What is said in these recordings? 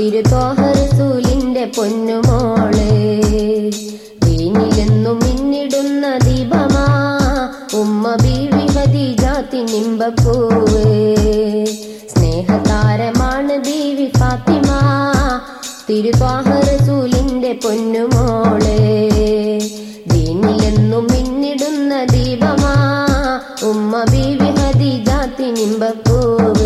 തിരുത്തോഹറസൂലിന്റെ പൊന്നുമോള് ദീനിലെന്നും മിന്നിടുന്ന ദീപമാ ഉമ്മ ബീവി ഹദീജാത്തി നിമ്പപ്പൂവ് സ്നേഹതാരമാണ് ബീവി ഫാത്തിമ തിരുത്തോഹറസൂലിന്റെ പൊന്നുമോള് ദീനിലെന്നും മിന്നിടുന്ന ദീപമാ ഉമ്മ ബീവി ഹദീജാത്തി നിമ്പപ്പൂവ്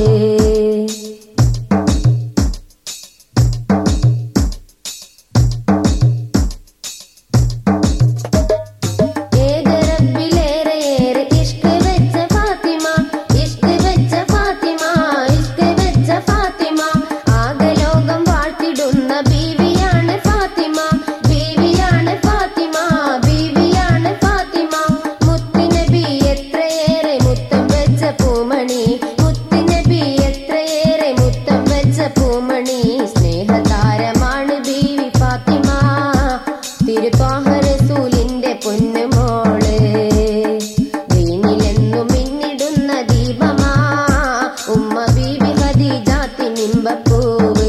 ഏകറബിലേറെയേറെ ഇഷ്ക് വെച്ച ഫാത്തിമ ഇഷ്ക് വെച്ച ഫാത്തിമ ഇഷ്ക് വെച്ച ഫാത്തിമ ആകലോകം വാഴ്ത്തിടുന്ന ബീവിയാണ് ഫാത്തിമ ബീവിയാണ് ഫാത്തിമ ബീവിയാണ് ഫാത്തിമ മുത്തുനബി എത്രയേറെ മുത്തം വെച്ച പൂമണി മുത്തുനബി എത്രയേറെ മുത്തം വെച്ച പൂമണി സ്നേഹതാരമാണ് ബീവി ഫാത്തിമ തിരുപ്പാഹരസൂലിന്റെ പൊന്നുമോള് ദീനിലെന്നും മിന്നിടുന്ന ദീപമാ ഉമ്മ ബീവി ഹദീജാത്തി നിമ്പപ്പൂവ്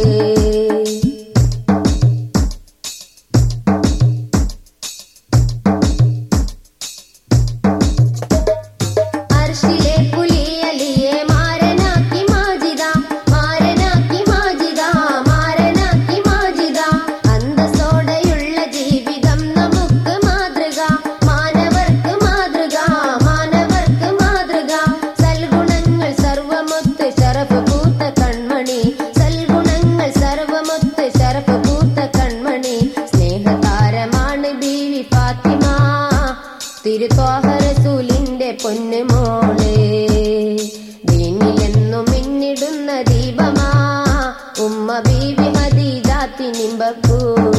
അർഷിലെ പുലിയലിയെ മാരനാക്കി മാജിദ മാരനാക്കി മാജിദ മാരനാക്കി മാജിദ അന്തസ്സോടെയുള്ള ജീവിതം നമുക്ക് മാതൃക മാനവർക്ക് മാതൃക മാനവർക്ക് മാതൃക സൽഗുണങ്ങൾ സർവമൊത്ത് ശറഫ് പൂത്ത കൺമണി സൽഗുണങ്ങൾ സർവമൊത്ത് ശറഫ് പൂത്ത കൺമണി സ്നേഹതാരമാണ് ബീവി ഫാത്തിമ തിരുത്തോഹറസൂലിന്റെ പൊന്നുമോള് ദീനിലെന്നും മിന്നിടുന്ന ദീപമാ ഉമ്മ ബീവി ഹദീജാത്തി നിമ്പപ്പൂവ്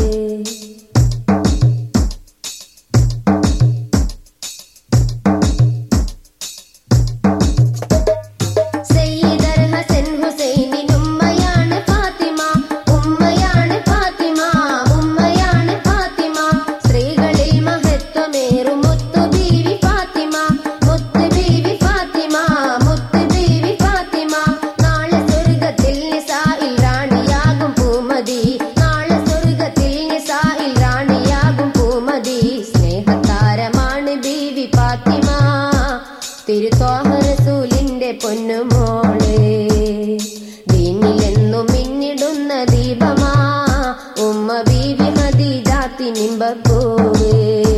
സയ്യിദർ ഹസൻ ഹുസൈനിൻ ഉമ്മയാണ് ഫാത്തിമ ഉമ്മയാണ് ഫാത്തിമ ഉമ്മയാണ് ഫാത്തിമ സ്ത്രീകളിൽ മഹത്വമേറും മുത്തു ബീവി ഫാത്തിമ മുത്ത് ബീവി ഫാത്തിമ മുത്ത് ബീവി ഫാത്തിമ നാളെ സ്വർഗത്തിൽ നിസായിൽ റാണിയാകും പൂമതി നാളെ സ്വർഗത്തിൽ നിസായിൽ റാണിയാകും പൂമതി സ്നേഹതാരമാണ് ബീവി ഫാത്തിമ തിരുത്തോഹറസൂലിന്റെ പൊന്നുമോള് ദീനിലെന്നും മിന്നിടുന്ന ദീപമാ ഉമ്മ ബീവി ഹദീജാത്തി നിമ്പപ്പൂവ്